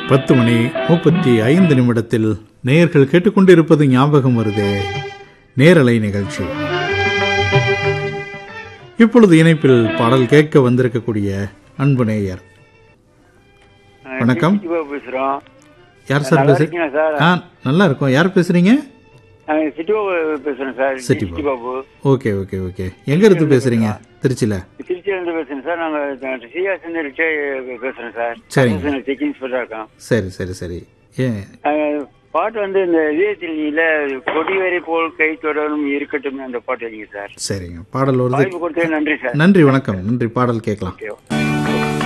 பத்து மணி முப்பத்தி ஐந்து நிமிடத்தில் நேயர்கள் கேட்டுக்கொண்டிருப்பது ஞாபகம் வருதே நேரலை நிகழ்ச்சி இப்பொழுது இணைப்பில் பாடல் கேட்க வந்திருக்கக்கூடிய அன்பு நேயர் வணக்கம். சிட்டிபாபு பேசுறோம் யார் சார் நல்லா பேசு இருக்கீங்களா சார் ஆ நல்லா இருக்கும் யார் பேசுறீங்க நாங்க சிட்டிபாபு பேசுறேன் sir Chittibabu. Chittibabu okay okay okay எங்க இருந்து பேசுறீங்க திருச்சியில திருச்சியிலிருந்து பேசுறேன் சார் நாங்க சிஆர்எஸ் ரிட்டையர் பேசுறேன் சார் சரிங்க. செக் இன்ஸ்பெக்டர் இருக்கோம் சரி சரி சரி ஏன் அஹ், பாட்டு வந்து இந்த இதயத்தில் கொடி வரை போல் கை தொடரும் இருக்கட்டும் அந்த பாட்டு வைங்க சார் சரிங்க பாடல் வருது வாய்ப்பு கொடுத்தது நன்றி சார் நன்றி வணக்கம் நன்றி பாடல் கேட்கலாம் ஓகே